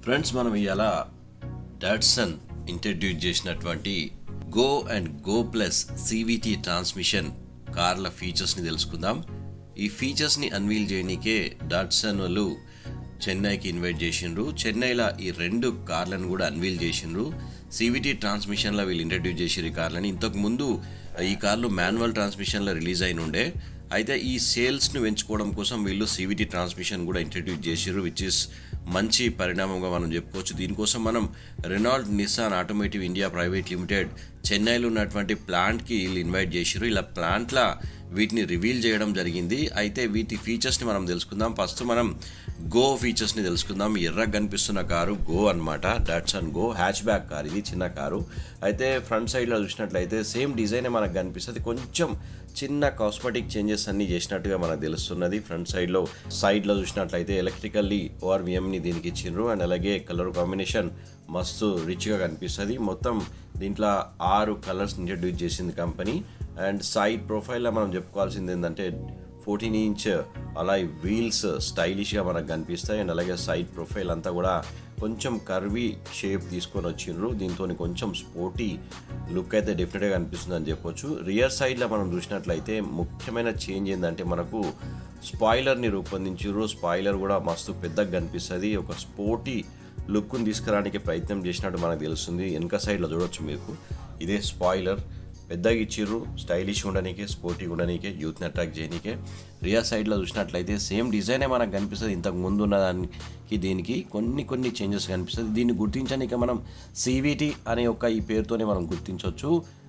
friends మనం ఇలా Datsun introduce చేసినటువంటి go and go plus CVT transmission కార్ల ఫీచర్స్ని తెలుసుకుందాం ఈ ఫీచర్స్ని అన్వీల్ చేయడానికే డాట్సన్ వాళ్ళు చెన్నైకి ఇన్వైట్ చేసిండ్రు చెన్నైలో ఈ రెండు కార్లను కూడా అన్వీల్ చేసిండ్రు సివిటి ట్రాన్స్మిషన్లో వీళ్ళు ఇంట్రడ్యూస్ చేసిరు ఈ కార్లని ఇంతకు ముందు ఈ కార్లు మాన్యువల్ ట్రాన్స్మిషన్లో రిలీజ్ అయిన ఉండే అయితే ఈ సేల్స్ను పెంచుకోవడం కోసం వీళ్ళు సివిటి ట్రాన్స్మిషన్ కూడా ఇంట్రడ్యూస్ చేసిర్రు విచ్ ఇస్ మంచి పరిణామంగా మనం చెప్పుకోవచ్చు దీనికోసం మనం Renault Nissan automotive India private limited చెన్నైలో ఉన్నటువంటి ప్లాంట్కి వీళ్ళు ఇన్వైట్ చేసిర్రు ఇలా ప్లాంట్ల వీటిని రివీల్ చేయడం జరిగింది అయితే వీటి ఫీచర్స్ని మనం తెలుసుకుందాం ఫస్ట్ మనం గో ఫీచర్స్ని తెలుసుకుందాం ఎర్రగా కనిపిస్తున్న కారు గో అనమాట Datsun and go hatchback car ఇది చిన్న కారు అయితే ఫ్రంట్ సైడ్లో చూసినట్లయితే సేమ్ డిజైనే మనకు కనిపిస్తుంది కొంచెం చిన్న కాస్మెటిక్ చేంజెస్ అన్ని చేసినట్టుగా మనకు తెలుస్తున్నది ఫ్రంట్ సైడ్లో సైడ్లో చూసినట్లయితే ఎలక్ట్రికల్లీ ఓఆర్విఎంని దీనికి ఇచ్చిండ్రు అండ్ అలాగే కలర్ కాంబినేషన్ మస్తు రిచ్గా కనిపిస్తుంది మొత్తం దీంట్లో ఆరు కలర్స్ ఇంట్రడ్యూస్ చేసింది కంపెనీ అండ్ సైడ్ ప్రొఫైల్లో మనం చెప్పుకోవాల్సింది ఏంటంటే ఫోర్టీన్ ఇంచ్ అలా వీల్స్ స్టైలిష్గా మనకు కనిపిస్తాయి అండ్ అలాగే సైడ్ ప్రొఫైల్ అంతా కూడా కొంచెం కర్వీ షేప్ తీసుకొని వచ్చిండ్రు దీంతో కొంచెం స్పోర్టీ లుక్ అయితే డెఫినెట్గా కనిపిస్తుంది అని చెప్పొచ్చు రియర్ సైడ్లో మనం చూసినట్లయితే ముఖ్యమైన చేంజ్ ఏంటంటే మనకు స్పాయిలర్ని రూపొందించారు స్పాయిలర్ కూడా మస్తు పెద్దగా కనిపిస్తుంది ఒక స్పోర్టీ లుక్ని తీసుకురావడానికి ప్రయత్నం చేసినట్టు మనకు తెలుస్తుంది వెనక సైడ్లో చూడొచ్చు మీకు ఇదే స్పాయిలర్ పెద్దగా ఇచ్చిర్రు స్టైలిష్ ఉండనీకే స్పోర్టీ ఉండనీకే యూత్ని అట్రాక్ట్ చేయనీకే రియర్ సైడ్లో చూసినట్లయితే సేమ్ డిజైనే మనకు కనిపిస్తుంది ఇంతకు ముందు ఉన్న దానికి దీనికి కొన్ని కొన్ని చేంజెస్ కనిపిస్తుంది దీన్ని గుర్తించడానికి మనం సివిటి అనే ఒక ఈ పేరుతోనే మనం గుర్తించవచ్చు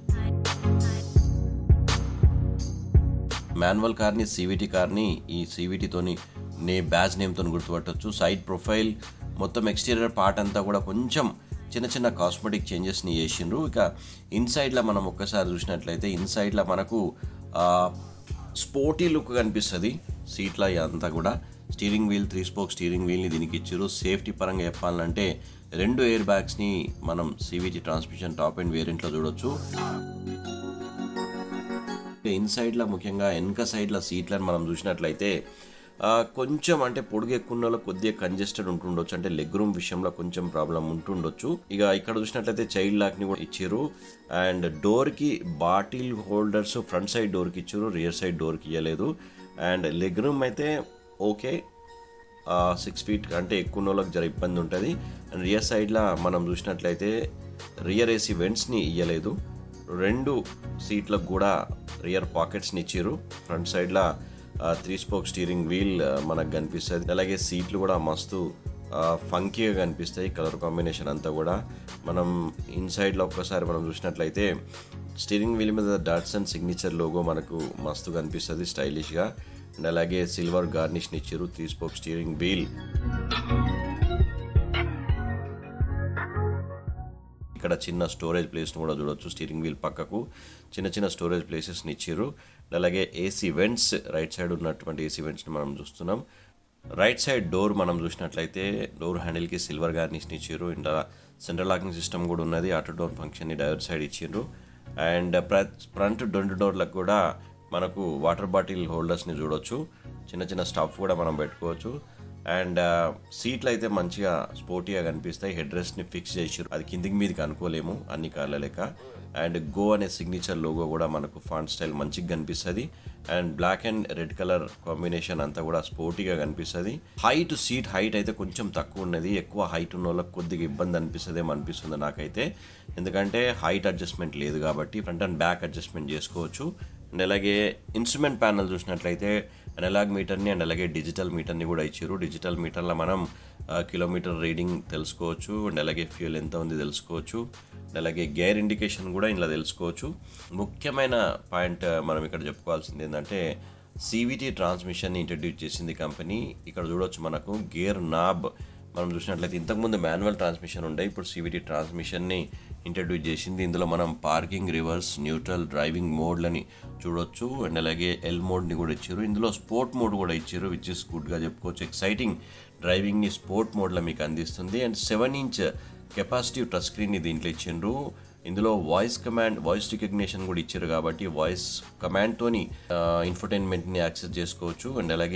మాన్యువల్ కార్ని సివిటి కార్ని ఈ సివిటితోని నే బ్యాజ్ నేమ్తో గుర్తుపట్టవచ్చు సైడ్ ప్రొఫైల్ మొత్తం ఎక్స్టీరియర్ పార్ట్ అంతా కూడా కొంచెం చిన్న చిన్న కాస్మెటిక్ చేంజెస్ని చేసిండ్రు ఇక ఇన్సైడ్లో మనం ఒక్కసారి చూసినట్లయితే ఇన్సైడ్లో మనకు స్పోర్టీ లుక్ కనిపిస్తుంది సీట్ల అంతా కూడా steering wheel three spoke steering వీల్ని దీనికి ఇచ్చారు సేఫ్టీ పరంగా చెప్పాలంటే రెండు ఎయిర్ బ్యాగ్స్ని మనం సివిటి ట్రాన్స్మిషన్ టాప్ అండ్ వేరియంట్లో చూడొచ్చు ఇన్సైడ్లో ముఖ్యంగా వెనక సైడ్ల సీట్లను మనం చూసినట్లయితే కొంచెం అంటే పొడుగు ఎక్కువ కొద్దిగా కంజెస్టెడ్ ఉంటుండొచ్చు అంటే లెగ్ రూమ్ విషయంలో కొంచెం ప్రాబ్లం ఉంటుండొచ్చు ఇక ఇక్కడ చూసినట్లయితే చైల్డ్ లాక్ని కూడా ఇచ్చారు అండ్ డోర్కి బాటిల్ హోల్డర్స్ ఫ్రంట్ సైడ్ డోర్కి ఇచ్చారు రియర్ సైడ్ డోర్కి ఇవ్వలేదు అండ్ లెగ్ రూమ్ అయితే ఓకే సిక్స్ ఫీట్ అంటే ఎక్కువ వాళ్ళకి జర ఇబ్బంది ఉంటుంది అండ్ రియర్ సైడ్లో మనం చూసినట్లయితే రియర్ ఏసీ వెంట్స్ని ఇవ్వలేదు రెండు సీట్లకు కూడా రియర్ పాకెట్స్ని ఇచ్చారు ఫ్రంట్ సైడ్లో త్రీ స్పోక్ స్టీరింగ్ వీల్ మనకు కనిపిస్తుంది అలాగే సీట్లు కూడా మస్తు ఫంకీగా కనిపిస్తాయి కలర్ కాంబినేషన్ అంతా కూడా మనం ఇన్సైడ్లో ఒక్కసారి మనం చూసినట్లయితే స్టీరింగ్ వీల్ మీద డాట్సన్ సిగ్నేచర్ లోగో మనకు మస్తు కనిపిస్తుంది స్టైలిష్గా అండ్ అలాగే సిల్వర్ గార్నిష్ని ఇచ్చారు త్రీ స్పోక్ స్టీరింగ్ వీల్ ఇక్కడ చిన్న స్టోరేజ్ ప్లేస్ని కూడా చూడొచ్చు స్టీరింగ్ వీల్ పక్కకు చిన్న చిన్న స్టోరేజ్ ప్లేసెస్ని ఇచ్చారు అలాగే ఏసీ వెంట్స్ రైట్ సైడ్ ఉన్నటువంటి ఏసీ వెంట్స్ని మనం చూస్తున్నాం రైట్ సైడ్ డోర్ మనం చూసినట్లయితే డోర్ హ్యాండిల్కి సిల్వర్ గార్నిష్ని ఇచ్చారు ఇంకా సెంట్రల్ లాకింగ్ సిస్టమ్ కూడా ఉన్నది ఆటో డోర్ ఫంక్షన్ని డైవర్ సైడ్ ఇచ్చిండ్రు అండ్ ఫ్రంట్ రెండు డోర్లకు కూడా మనకు వాటర్ బాటిల్ హోల్డర్స్ని చూడొచ్చు చిన్న చిన్న స్టఫ్ కూడా మనం పెట్టుకోవచ్చు అండ్ సీట్లు అయితే మంచిగా స్పోర్టీగా కనిపిస్తాయి హెడ్ రెస్ట్ని ఫిక్స్ చేసారు అది కిందికి మీదకి అనుకోలేము అన్ని కార్ల లెక్క అండ్ గో అనే సిగ్నేచర్ లోగో కూడా మనకు ఫాంట్ స్టైల్ మంచిగా కనిపిస్తుంది and black and red colour combination అంతా కూడా స్పోర్టీగా కనిపిస్తుంది హైట్ సీట్ హైట్ అయితే కొంచెం తక్కువ ఉన్నది ఎక్కువ హైట్ ఉన్న వాళ్ళకి కొద్దిగా ఇబ్బంది అనిపిస్తుంది అనిపిస్తుంది నాకైతే ఎందుకంటే హైట్ అడ్జస్ట్మెంట్ లేదు కాబట్టి ఫ్రంట్ అండ్ బ్యాక్ అడ్జస్ట్మెంట్ చేసుకోవచ్చు అండ్ అలాగే ఇన్స్ట్రుమెంట్ ప్యానల్ చూసినట్లయితే అనలాగ్ మీటర్ని అండ్ అలాగే డిజిటల్ మీటర్ని కూడా ఇచ్చారు డిజిటల్ మీటర్లో మనం కిలోమీటర్ రీడింగ్ తెలుసుకోవచ్చు అండ్ అలాగే ఫ్యూల్ ఎంత ఉంది తెలుసుకోవచ్చు అండ్ అలాగే గేర్ ఇండికేషన్ కూడా ఇందులో తెలుసుకోవచ్చు ముఖ్యమైన పాయింట్ మనం ఇక్కడ చెప్పుకోవాల్సింది ఏంటంటే సివిటీ ట్రాన్స్మిషన్ని ఇంట్రడ్యూస్ చేసింది కంపెనీ ఇక్కడ చూడొచ్చు మనకు గేర్ నాబ్ మనం చూసినట్లయితే ఇంతకుముందు మాన్యువల్ ట్రాన్స్మిషన్ ఉండే ఇప్పుడు సివిటీ ట్రాన్స్మిషన్ని ఇంట్రడ్యూస్ చేసింది ఇందులో మనం పార్కింగ్ రివర్స్ న్యూట్రల్ డ్రైవింగ్ మోడ్లని చూడొచ్చు అండ్ అలాగే ఎల్ మోడ్ని కూడా ఇచ్చారు ఇందులో స్పోర్ట్ మోడ్ కూడా ఇచ్చారు విచ్ ఇస్ గుడ్గా చెప్పుకోవచ్చు ఎక్సైటింగ్ డ్రైవింగ్ని స్పోర్ట్ మోడ్లో మీకు అందిస్తుంది and seven inch capacitive touch స్క్రీన్ని దీంట్లో ఇచ్చిండ్రు ఇందులో వాయిస్ కమాండ్ వాయిస్ రికగ్నేషన్ కూడా ఇచ్చారు కాబట్టి వాయిస్ కమాండ్తోని ఇన్ఫర్టైన్మెంట్ని యాక్సెస్ చేసుకోవచ్చు అండ్ అలాగే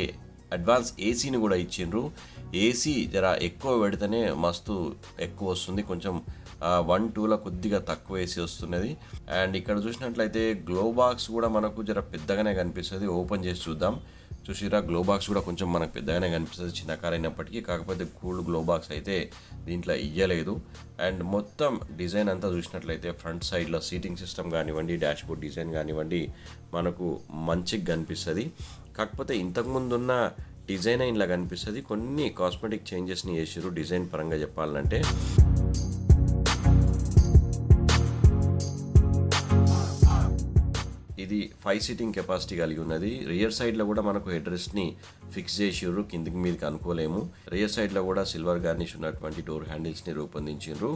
అడ్వాన్స్ ఏసీని కూడా ఇచ్చిండ్రు ఏసీ జర ఎక్కువ పెడితేనే మస్తు ఎక్కువ వస్తుంది కొంచెం వన్ టూలో కొద్దిగా తక్కువ ఏసీ వస్తున్నది అండ్ ఇక్కడ చూసినట్లయితే గ్లో బాక్స్ కూడా మనకు జర పెద్దగానే కనిపిస్తుంది ఓపెన్ చేసి చూద్దాం చూసిరా గ్లో బాక్స్ కూడా కొంచెం మనకు పెద్దగానే కనిపిస్తుంది చిన్న కార్ అయినప్పటికీ కాకపోతే కూల్డ్ గ్లో బాక్స్ అయితే దీంట్లో ఇయ్యలేదు అండ్ మొత్తం డిజైన్ అంతా చూసినట్లయితే ఫ్రంట్ సైడ్లో సీటింగ్ సిస్టమ్ కానివ్వండి డాష్ బోర్డ్ డిజైన్ కానివ్వండి మనకు మంచిగా కనిపిస్తుంది కాకపోతే ఇంతకుముందు ఉన్న డిజైన్ ఇలా కనిపిస్తుంది కొన్ని కాస్మెటిక్ చేంజెస్ని చేసారు డిజైన్ పరంగా చెప్పాలంటే ఇది ఫైవ్ సీటింగ్ కెపాసిటీ కలిగి ఉన్నది రియర్ సైడ్లో కూడా మనకు హెడ్ రెస్ట్ని ఫిక్స్ చేసిర్రు కిందికి మీదకి అనుకోలేము రియర్ సైడ్లో కూడా సిల్వర్ గార్నిష్ ఉన్నటువంటి డోర్ హ్యాండిల్స్ని రూపొందించారు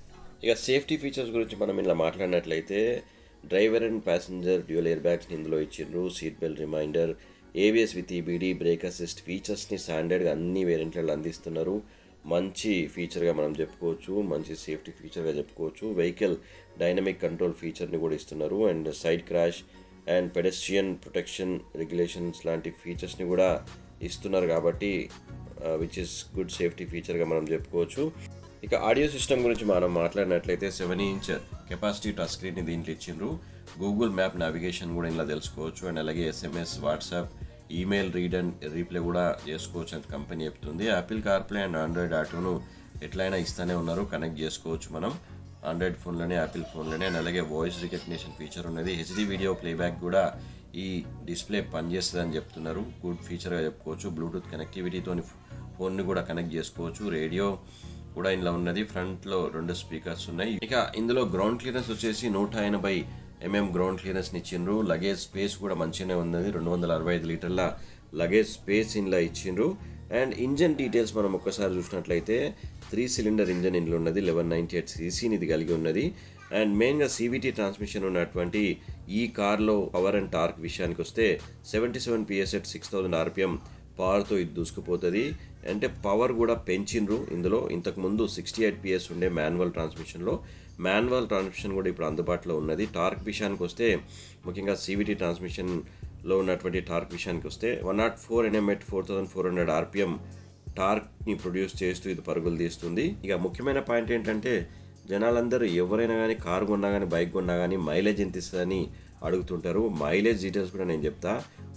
ఇక సేఫ్టీ ఫీచర్స్ గురించి మనం ఇలా మాట్లాడినట్లయితే driver and passenger dual air బ్యాగ్స్ని ఇందులో ఇచ్చిండ్రు seat belt reminder ABS with EBD brake assist ఫీచర్స్ని స్టాండర్డ్గా అన్ని వేరియంట్లలో అందిస్తున్నారు మంచి ఫీచర్గా మనం చెప్పుకోవచ్చు మంచి సేఫ్టీ ఫీచర్గా చెప్పుకోవచ్చు వెహికల్ డైనమిక్ కంట్రోల్ ఫీచర్ని కూడా ఇస్తున్నారు and side crash and pedestrian protection regulations లాంటి ఫీచర్స్ని కూడా ఇస్తున్నారు కాబట్టి విచ్ ఇస్ గుడ్ సేఫ్టీ ఫీచర్గా మనం చెప్పుకోవచ్చు ఇక ఆడియో సిస్టమ్ గురించి మనం మాట్లాడినట్లయితే సెవెన్ ఇంచ్ కెపాసిటీ టచ్ స్క్రీన్ని దీంట్లో ఇచ్చిండ్రు గూగుల్ మ్యాప్ నావిగేషన్ కూడా ఇలా తెలుసుకోవచ్చు అండ్ అలాగే SMS WhatsApp email read and reply కూడా చేసుకోవచ్చు అని కంపెనీ చెప్తుంది యాపిల్ కార్ప్లే అండ్ ఆండ్రాయిడ్ ఆటోను ఎట్లయినా ఇస్తూనే ఉన్నారు కనెక్ట్ చేసుకోవచ్చు మనం ఆండ్రాయిడ్ ఫోన్లోనే యాపిల్ ఫోన్లోనే అండ్ అలాగే వాయిస్ రికగ్నిషన్ ఫీచర్ ఉన్నది హెచ్డి వీడియో ప్లేబ్యాక్ కూడా ఈ డిస్ప్లే పనిచేస్తుంది అని చెప్తున్నారు గుడ్ ఫీచర్గా చెప్పుకోవచ్చు బ్లూటూత్ కనెక్టివిటీతో ఫోన్ని కూడా కనెక్ట్ చేసుకోవచ్చు రేడియో కూడా ఇందులో ఉన్నది ఫ్రంట్లో రెండు స్పీకర్స్ ఉన్నాయి ఇక ఇందులో గ్రౌండ్ క్లియరెన్స్ వచ్చేసి నూట ఎనభై ఎంఎం గ్రౌండ్ క్లియరెన్స్ని ఇచ్చిండ్రు లగేజ్ స్పేస్ కూడా మంచిగానే ఉన్నది రెండు వందల అరవై ఐదు లీటర్ల లగేజ్ స్పేస్ ఇందులో ఇచ్చిండ్రు అండ్ ఇంజన్ డీటెయిల్స్ మనం ఒక్కసారి చూసినట్లయితే త్రీ సిలిండర్ ఇంజన్ ఇందులో ఉన్నది లెవెన్ నైంటీ ఎయిట్ సీసీని ఇది కలిగి ఉన్నది అండ్ మెయిన్గా సీవీటీ ట్రాన్స్మిషన్ ఉన్నటువంటి ఈ కార్లో పవర్ అండ్ టార్క్ విషయానికి వస్తే seventy seven PS at six thousand RPM పవర్తో ఇది దూసుకుపోతుంది అంటే పవర్ కూడా పెంచిండ్రు ఇందులో ఇంతకుముందు సిక్స్టీ ఎయిట్ పిఎస్ ఉండే మాన్యువల్ ట్రాన్స్మిషన్లో మాన్యువల్ ట్రాన్స్మిషన్ కూడా ఇప్పుడు అందుబాటులో ఉన్నది టార్క్ విషయానికి వస్తే ముఖ్యంగా సీవీటీ ట్రాన్స్మిషన్లో ఉన్నటువంటి టార్క్ విషయానికి వస్తే one nought four NM at four thousand four hundred RPM టార్క్ని ప్రొడ్యూస్ చేస్తూ ఇది పరుగులు తీస్తుంది ఇక ముఖ్యమైన పాయింట్ ఏంటంటే జనాలందరూ ఎవరైనా కానీ కారు కొన్నా కానీ బైక్ కొన్నా కానీ మైలేజ్ ఎంత ఇస్తుందని అడుగుతుంటారు మైలేజ్ డీటెయిల్స్ కూడా నేను చెప్తా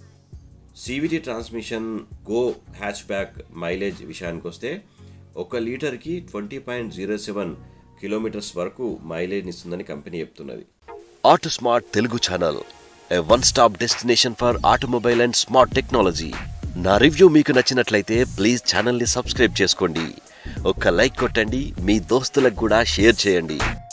CVT transmission go hatchback mileage విషయానికి వస్తే ఒక లీటర్కి twenty point zero seven kilometres వరకు మైలేజ్ ఇస్తుందని కంపెనీ చెప్తున్నది auto smart Telugu channel a one stop destination for automobile and smart technology నా రివ్యూ మీకు నచ్చినట్లయితే ప్లీజ్ ఛానల్ని సబ్స్క్రైబ్ చేసుకోండి ఒక్క లైక్ కొట్టండి మీ దోస్తులకు కూడా షేర్ చేయండి